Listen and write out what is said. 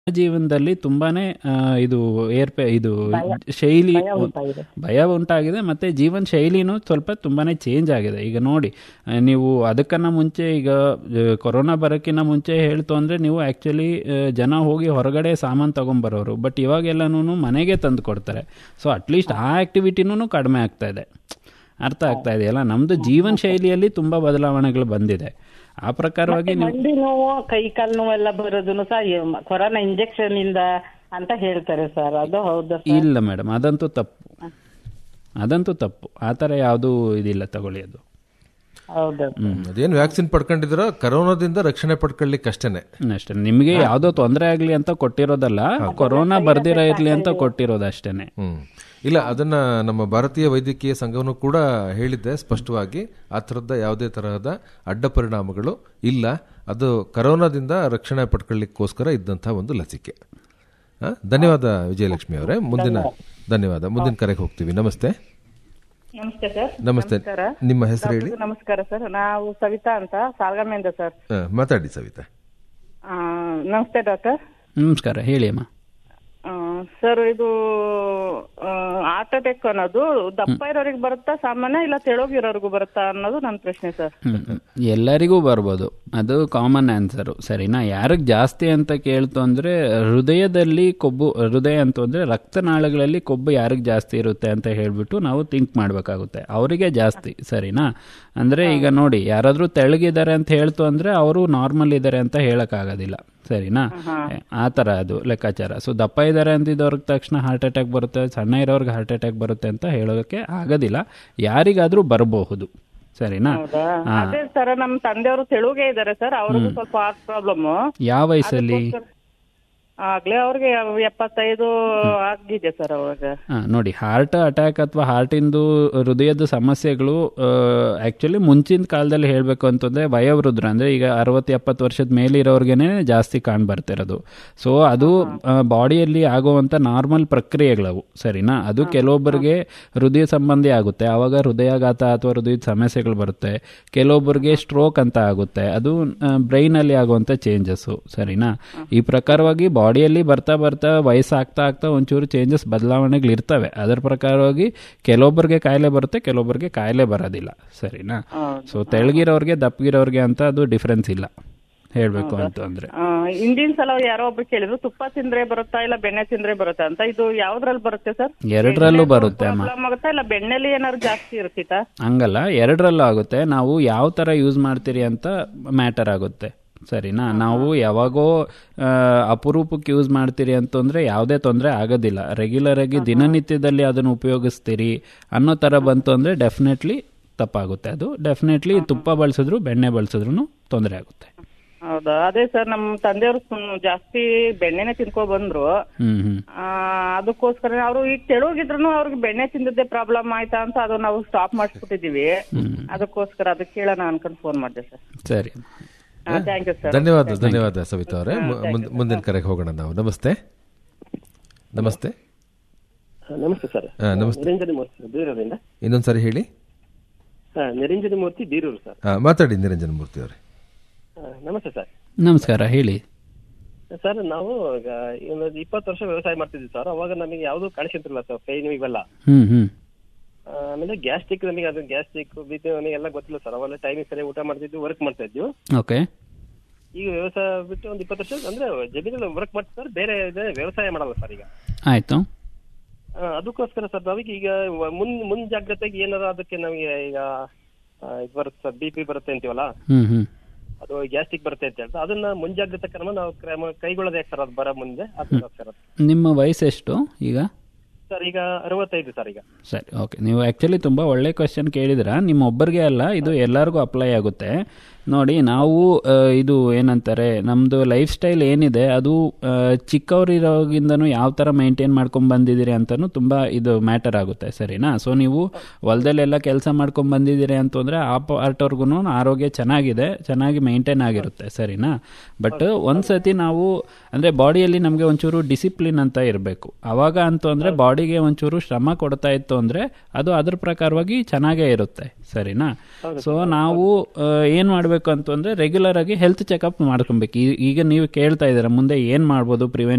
ಜೀವನದಲ್ಲಿ ತುಂಬಾನೇ ಆ, ಇದು ಏರ್ಪೆ ಇದು ಶೈಲಿ ಭಯ ಉಂಟಾಗಿದೆ. ಭಯ ಉಂಟಾಗಿದೆ ಮತ್ತೆ ಜೀವನ ಶೈಲಿನೂ ಸ್ವಲ್ಪ ತುಂಬಾನೇ ಚೇಂಜ್ ಆಗಿದೆ ಈಗ ನೋಡಿ ಆ, ನೀವು ಅದಕ್ಕನ್ನ ಮುಂಚೆ ಈಗ ಆ, ಕೊರೋನಾ ಬರೋಕ್ಕಿಂತ ಮುಂಚೆ ಹೇಳ್ತು ಅಂದ್ರೆ ನೀವು ಆಕ್ಚುಲಿ ಜನ ಹೋಗಿ ಹೊರಗಡೆ ಸಾಮಾನು ತಗೊಂಬರೋರು ಬಟ್ ಇವಾಗೆಲ್ಲನೂ ಮನೆಗೆ ತಂದು ಕೊಡ್ತಾರೆ ಸೊ ಅಟ್ಲೀಸ್ಟ್ ಆ ಆಕ್ಟಿವಿಟಿನೂ ಕಡಿಮೆ ಆಗ್ತಾ ಇದೆ ಅರ್ಥ ಆಗ್ತಾ ಇದೆಯಲ್ಲ ನಮ್ದು ಜೀವನ ಶೈಲಿಯಲ್ಲಿ ತುಂಬಾ ಬದಲಾವಣೆಗಳು ಬಂದಿದೆ ಆ ಪ್ರಕಾರವಾಗಿ ನೀವು ಮಂಡಿ ನೋವು ಕೈ ಕಾಲು ನೋವು ಎಲ್ಲ ಬರೋದನ್ನು ಸಹ ಈ ಮ- ಕೊರೋನಾ ಇಂಜೆಕ್ಷನ್ ಇಂದ ಅಂತ ಹೇಳ್ತಾರೆ ಸರ್ ಅದು ಹೌದಾ ಸರ್ ಇಲ್ಲ ಮೇಡಮ್ ಅದಂತೂ ತಪ್ಪು ಅದಂತೂ ತಪ್ಪು ಆ ಥರ ಯಾವುದೂ ಇದಿಲ್ಲ ತಗೊಳ್ಳಿ ಅದು ಹೌದಾ ಅದೇನು ವ್ಯಾಕ್ಸಿನ್ ಪಡ್ಕೊಂಡಿದ್ದೀರೋ ಕರೋನಾದಿಂದ ರಕ್ಷಣೆ ಪಡ್ಕೊಳ್ಳಿಕ್ಕೆ ಅಷ್ಟೇನೆ ಅಷ್ಟೇ ನಿಮಗೆ ಯಾವುದೋ ತೊಂದರೆ ಆಗಲಿ ಅಂತ ಕೊಟ್ಟಿರೋದಲ್ಲ ಕೊರೋನಾ ಬರ್ದಿರ ಇರಲಿ ಅಂತ ಕೊಟ್ಟಿರೋದು ಅಷ್ಟೇನೆ ಹ್ಮ್ ಇಲ್ಲ ಅದನ್ನ ನಮ್ಮ ಭಾರತೀಯ ವೈದ್ಯಕೀಯ ಸಂಘವನ್ನು ಕೂಡ ಹೇಳಿದ್ದೆ ಸ್ಪಷ್ಟವಾಗಿ ಆ ಥರದ ಯಾವುದೇ ತರಹದ ಅಡ್ಡ ಪರಿಣಾಮಗಳು ಇಲ್ಲ ಅದು ಕರೋನಾದಿಂದ ರಕ್ಷಣೆ ಪಡ್ಕೊಳ್ಳಿಕ್ಕೋಸ್ಕರ ಇದ್ದಂತಹ ಒಂದು ಲಸಿಕೆ ಆ, ಧನ್ಯವಾದ ವಿಜಯಲಕ್ಷ್ಮಿ ಅವರೇ ಮುಂದಿನ ಧನ್ಯವಾದ ಮುಂದಿನ ಕರೆಗೆ ಹೋಗ್ತೀವಿ ನಮಸ್ತೆ ನಮಸ್ತೆ ಸರ್ ನಮಸ್ತೆ ನಿಮ್ಮ ಹೆಸರು ಹೇಳಿ ನಮಸ್ಕಾರ ಸರ್ ನಾವು ಸವಿತಾ ಅಂತ ಸಾಲ್ಗಾಮಿಂದ ಸರ್ ಆ, ಮಾತಾಡಿ ಸವಿತಾ ಆ, ನಮಸ್ತೆ ಡಾಕ್ಟರ್ ನಮಸ್ಕಾರ ಹೇಳಿ ಅಮ್ಮ ಆ, ಸರ್ ಇದು ಹಾರ್ಟ್ ಅಟ್ಯಾಕ್ ಅನ್ನೋದು ದಪ್ಪ ಇರೋರಿಗೆ ಬರುತ್ತಾ ಸಾಮಾನ್ಯ ಇಲ್ಲ ತೆಳಗಿರೋರ್ಗೂ ಬರುತ್ತಾ ಅನ್ನೋದು ನನ್ನ ಪ್ರಶ್ನೆ ಸರ್ ಹ್ಮ್. ಎಲ್ಲರಿಗೂ ಬರ್ಬೋದು ಅದು ಕಾಮನ್ ಆನ್ಸರು ಸರಿನಾ ಯಾರಿಗೆ ಜಾಸ್ತಿ ಅಂತ ಕೇಳ್ತು ಅಂದ್ರೆ ಹೃದಯದಲ್ಲಿ ಕೊಬ್ಬು ಹೃದಯ ಅಂತ ಅಂದ್ರೆ ರಕ್ತನಾಳಗಳಲ್ಲಿ ಕೊಬ್ಬು ಯಾರಿಗೆ ಜಾಸ್ತಿ ಇರುತ್ತೆ ಅಂತ ಹೇಳ್ಬಿಟ್ಟು ನಾವು ಥಿಂಕ್ ಮಾಡಬೇಕಾಗುತ್ತೆ ಅವರಿಗೆ ಜಾಸ್ತಿ ಸರಿನಾ ಅಂದ್ರೆ ಈಗ ನೋಡಿ ಯಾರಾದ್ರೂ ತೆಳಗಿದ್ದಾರೆ ಅಂತ ಹೇಳ್ತು ಅಂದ್ರೆ ಅವರು ನಾರ್ಮಲ್ ಇದ್ದಾರೆ ಅಂತ ಹೇಳಕ್ಕಾಗೋದಿಲ್ಲ ಸರಿನಾ ಆ ಥರ ಅದು ಲೆಕ್ಕಾಚಾರ ಸೊ ದಪ್ಪ ಇದ್ದಾರೆ ಅಂತಿದ್ದವ್ರಿಗೆ ತಕ್ಷಣ ಹಾರ್ಟ್ ಅಟ್ಯಾಕ್ ಬರುತ್ತೆ ಸಣ್ಣ ಇರೋರ್ಗೆ ಹಾರ್ಟ್ ಅಟ್ಯಾಕ್ ಬರುತ್ತೆ ಅಂತ ಹೇಳೋದಕ್ಕೆ ಆಗೋದಿಲ್ಲ ಯಾರಿಗಾದ್ರೂ ಬರಬಹುದು ಸರಿನಾ ಹೌದಾ ಅದೇ ಸರ್ ನಮ್ಮ ತಂದೆಯವರು ತೆಳುಗೆ ಇದ್ದಾರೆ ಸರ್ ಅವ್ರಿಗೂ ಸ್ವಲ್ಪ ಹಾರ್ಟ್ ಪ್ರಾಬ್ಲಮ್ ಯಾವ ವಯಸ್ಸಲ್ಲಿ ಆಗ್ಲೇ ಅವ್ರಿಗೆ ಎಪ್ಪತ್ತೈದು ಆಗಿದೆ ಸರ್ ಅವಾಗ ಹಾ, ನೋಡಿ ಹಾರ್ಟ್ ಅಟ್ಯಾಕ್ ಅಥವಾ ಹಾರ್ಟಿಂದು ಹೃದಯದ ಸಮಸ್ಯೆಗಳು ಆಕ್ಚುಲಿ ಮುಂಚಿನ ಕಾಲದಲ್ಲಿ ಹೇಳಬೇಕು ಅಂತಂದ್ರೆ ವಯೋವೃದ್ಧರು ಅಂದ್ರೆ ಈಗ ಅರವತ್ತು ಎಪ್ಪತ್ತು ವರ್ಷದ ಮೇಲಿರೋರ್ಗೆನೆ ಜಾಸ್ತಿ ಕಾಣ್ ಬರ್ತಿರೋದು ಸೊ ಅದು ಬಾಡಿಯಲ್ಲಿ ಆಗುವಂತ ನಾರ್ಮಲ್ ಪ್ರಕ್ರಿಯೆಗಳವು ಸರಿನಾ ಅದು ಕೆಲವೊಬ್ಬರಿಗೆ ಹೃದಯ ಸಂಬಂಧಿ ಆಗುತ್ತೆ ಆವಾಗ ಹೃದಯಾಘಾತ ಅಥವಾ ಹೃದಯದ ಸಮಸ್ಯೆಗಳು ಬರುತ್ತೆ ಕೆಲವೊಬ್ಬರಿಗೆ ಸ್ಟ್ರೋಕ್ ಅಂತ ಆಗುತ್ತೆ ಅದು ಬ್ರೈನ್ ಅಲ್ಲಿ ಆಗುವಂತ ಚೇಂಜಸ್ ಸರಿನಾ ಈ ಪ್ರಕಾರವಾಗಿ ಬಾಡಿಯಲ್ಲಿ ಬರ್ತಾ ಬರ್ತಾ ವಯಸ್ಸಾಗ್ತಾ ಆಗ್ತಾ ಒಂಚೂರು ಚೇಂಜಸ್ ಬದಲಾವಣೆಗಳು ಇರ್ತವೆ ಅದರ ಪ್ರಕಾರವಾಗಿ ಕೆಲವೊಬ್ಬರಿಗೆ ಕಾಯಿಲೆ ಬರುತ್ತೆ ಕೆಲವೊಬ್ಬರಿಗೆ ಕಾಯಿಲೆ ಬರೋದಿಲ್ಲ ಸರಿನಾ ಸೊ ತೆಳಗಿರೋರ್ಗೆ ದಪ್ಪಗಿರೋರ್ಗೆ ಅಂತ ಅದು ಡಿಫ್ರೆನ್ಸ್ ಇಲ್ಲ ಹೇಳ್ಬೇಕು ಅಂತ ಅಂದ್ರೆ ಆ, ಹಿಂದಿನ ಸಲ ಯಾರೋ ಒಬ್ರು ಕೇಳಿದ್ರು ತುಪ್ಪ ತಿಂದ್ರೆ ಬರುತ್ತಾ ಇಲ್ಲ ಬೆಣ್ಣೆ ತಿಂದ್ರೆ ಬರುತ್ತಾ ಅಂತ ಇದು ಯಾವ್ದ್ರಲ್ಲಿ ಬರುತ್ತೆ ಸರ್ ಎರಡರಲ್ಲೂ ಬರುತ್ತೆ ಅಮ್ಮ ಪ್ರಾಬ್ಲಮ್ ಆಗುತ್ತಾ ಇಲ್ಲ ಬೆಣ್ಣೆಲಿ ಏನಾದ್ರು ಜಾಸ್ತಿ ಇರ್ತಿತ್ತಾ ಹಂಗಲ್ಲ ಎರಡರಲ್ಲೂ ಆಗುತ್ತೆ ನಾವು ಯಾವ ಥರ ಯೂಸ್ ಮಾಡ್ತೀರಿ ಅಂತ ಮ್ಯಾಟರ್ ಆಗುತ್ತೆ ಸರಿನಾ ನಾವು ಯಾವಾಗೋ ಆ, ಅಪರೂಪಕ್ಕೆ ಯೂಸ್ ಮಾಡ್ತೀರಿ ಅಂತಂದ್ರೆ ಯಾವುದೇ ತೊಂದರೆ ಆಗೋದಿಲ್ಲ ರೆಗ್ಯುಲರ್ ಆಗಿ ದಿನನಿತ್ಯದಲ್ಲಿ ಅದನ್ನು ಉಪಯೋಗಿಸ್ತೀರಿ ಅನ್ನೋ ಥರ ಬಂತು ಅಂದರೆ ಡೆಫಿನೆಟ್ಲಿ ತಪ್ಪಾಗುತ್ತೆ ಅದು ಡೆಫಿನೆಟ್ಲಿ ತುಪ್ಪ ಬಳಸಿದ್ರು ಬೆಣ್ಣೆ ಬಳಸಿದ್ರು ತೊಂದರೆ ಆಗುತ್ತೆ ಹೌದಾ ಅದೇ ಸರ್ ನಮ್ಮ ತಂದೆಯವರು ಜಾಸ್ತಿ ಬೆಣ್ಣೆನೆ ತಿನ್ಕೊ ಬಂದ್ರು ಹ್ಮ್ ಹ್ಮ್ ಆ, ಅದಕ್ಕೋಸ್ಕರ ಅವರು ಈಗ ತೆಳುಗಿದ್ರು ಅವ್ರಿಗೆ ಬೆಣ್ಣೆ ತಿಂದದ್ದೇ ಪ್ರಾಬ್ಲಮ್ ಆಯ್ತಾ ಅಂತ ಅದು ನಾವು ಸ್ಟಾಪ್ ಮಾಡಿಸ್ಬಿಟ್ಟಿದೀವಿ ಅದಕ್ಕೋಸ್ಕರ ಅದಕ್ಕೆ ಕೇಳೋಣ ಅನ್ಕೊಂಡು ಫೋನ್ ಮಾಡಿದೆ ಸರ್ ಸರಿ ಥ್ಯಾಂಕ್ ಯು ಸರ್ ಧನ್ಯವಾದ ಧನ್ಯವಾದ ಸವಿತಾ ಅವರೇ ಮು- ಮುಂದ್- ಮುಂದಿನ ಕರೆಗೆ ಹೋಗೋಣ ನಾವು ನಮಸ್ತೆ ನಮಸ್ತೆ ನಮಸ್ತೆ ಸರ್ ಆ, ನಮಸ್ತೆ ನಿರಂಜನ ಮೂರ್ತಿ ಸರ್ ಬೀರೂರಿಂದ ಇನ್ನೊಂದ್ಸರಿ ಹೇಳಿ ಹಾ, ನಿರಂಜನ ಮೂರ್ತಿ ಬೀರೂರು ಸರ್ ಆ, ಮಾತಾಡಿ ನಿರಂಜನ ಮೂರ್ತಿ ಅವರೇ ಹಾ, ನಮಸ್ತೆ ಸರ್ ನಮಸ್ಕಾರ ಹೇಳಿ ಸರ್ ನಾವು ಈಗ ಒಂದು ಇಪ್ಪತ್ತು ವರ್ಷ ವ್ಯವಸಾಯ ಮಾಡ್ತಿದ್ವಿ ಸರ್ ಅವಾಗ ನಮಗೆ ಯಾವುದು ಕಾಣಿಸ್ತಿರ್ಲಿಲ್ಲ ಸರ್ ಪೈನ್ ಇವೆಲ್ಲ ಹ್ಮ್ ಹ್ಮ್ ಆ, ಆಮೇಲೆ ಗ್ಯಾಸ್ಟ್ರಿಕ್ ನಮಗೆ ಅದು ಗ್ಯಾಸ್ಟ್ರಿಕ್ ಬಿ ಪಿ ಎಲ್ಲ ಗೊತ್ತಿಲ್ಲ ಸರ್ ಅವೆಲ್ಲ ಟೈಮಿಗೆ ಸರಿ ಊಟ ಮಾಡ್ತಿದ್ವಿ ವರ್ಕ್ ಮಾಡ್ತಾ ಇದ್ವಿ ಓಕೆ ಈಗ ವ್ಯವಸಾಯ ಬಿಟ್ಟು ಒಂದು ಇಪ್ಪತ್ತು ವರ್ಷ ಅಂದ್ರೆ ಜಮೀನಲ್ಲಿ ವರ್ಕ್ ಮಾಡ್ತೀವಿ ಸರ್ ಬೇರೆ ಇದೆ ವ್ಯವಸಾಯ ಮಾಡಲ್ಲ ಸರ್ ಈಗ ಆಯ್ತು ಆ, ಅದಕ್ಕೋಸ್ಕರ ಸರ್ ನಾವೀಗ ಈಗ ವ- ಮುನ್ ಮುಂಜಾಗ್ರತೆಗೆ ಏನಾರ ಅದಕ್ಕೆ ನಮಗೆ ಈಗ ಆ, ಇದು ಬರುತ್ತೆ ಸರ್ ಬಿ ಪಿ ಬರುತ್ತೆ ಅಂತೀವಲ್ಲ ಹ್ಮ್ ಹ್ಮ್ ಅದು ಗ್ಯಾಸ್ಟ್ರಿಕ್ ಬರುತ್ತೆ ಅಂತ ಹೇಳ್ತಾ ಅದನ್ನ ಮುಂಜಾಗ್ರತಾ ಕ್ರಮ ನಾವು ಕ್ರಮ ಕೈಗೊಳ್ಳೋದು ಯಾಕೆ ಸರ್ ಅದು ಬರೋ ಮುಂದೆ ಅದಕ್ಕೋಸ್ಕರ ನಿಮ್ಮ ವಯಸ್ಸೆಷ್ಟು ಈಗ ಸರ್ ಈಗ ಅರವತ್ತೈದು ಸರ್ ಈಗ ಸರಿ ಓಕೆ ನೀವು ಆ್ಯಕ್ಚುಲಿ ತುಂಬ ಒಳ್ಳೆ ಕ್ವೆಶನ್ ಕೇಳಿದ್ರ ನಿಮ್ಮ ಒಬ್ಬರಿಗೆ ಅಲ್ಲ ಇದು ಎಲ್ಲರಿಗೂ ಅಪ್ಲೈ ಆಗುತ್ತೆ ನೋಡಿ ನಾವು ಆ, ಇದು ಏನಂತಾರೆ ನಮ್ಮದು ಲೈಫ್ ಸ್ಟೈಲ್ ಏನಿದೆ ಅದು ಆ, ಚಿಕ್ಕವರಿರೋಗಿಂದನೂ ಯಾವ ಥರ ಮೇಂಟೈನ್ ಮಾಡ್ಕೊಂಡು ಬಂದಿದ್ದೀರಿ ಅಂತಲೂ ತುಂಬ ಇದು ಮ್ಯಾಟರ್ ಆಗುತ್ತೆ ಸರಿನಾ ಸೊ ನೀವು ಹೊಲದಲ್ಲೆಲ್ಲ ಕೆಲಸ ಮಾಡ್ಕೊಂಡು ಬಂದಿದ್ದೀರಿ ಅಂತಂದರೆ ಆ ಪಾರ್ಟ್ವರ್ಗು ಆರೋಗ್ಯ ಚೆನ್ನಾಗಿದೆ ಚೆನ್ನಾಗಿ ಮೇಂಟೈನ್ ಆಗಿರುತ್ತೆ ಸರಿನಾ ಬಟ್ ಒಂದ್ಸತಿ ನಾವು ಅಂದರೆ ಬಾಡಿಯಲ್ಲಿ ನಮಗೆ ಒಂಚೂರು ಡಿಸಿಪ್ಲಿನ್ ಅಂತ ಇರಬೇಕು ಅವಾಗ ಅಂತೂ ಅಂದರೆ ಬಾಡಿಗೆ ಒಂಚೂರು ಶ್ರಮ ಕೊಡ್ತಾ ಇತ್ತು ಅಂದರೆ ಅದು ಅದ್ರ ಪ್ರಕಾರವಾಗಿ ಚೆನ್ನಾಗೇ ಇರುತ್ತೆ ಸರಿನಾ ಸೊ ನಾವು ಏನು ಮಾಡಬೇಕು ಅಂತಂದರೆ ರೆಗ್ಯುಲರ್ ಆಗಿ ಹೆಲ್ತ್ ಚೆಕಪ್ ಮಾಡ್ಕೊಬೇಕು ಈ- ಈಗ ನೀವು ಕೇಳ್ತಾ ಇದ್ದೀರಾ ಮುಂದೆ ಏನು ಮಾಡ್ಬೋದು ಪ್ರಿವೆಂಟ್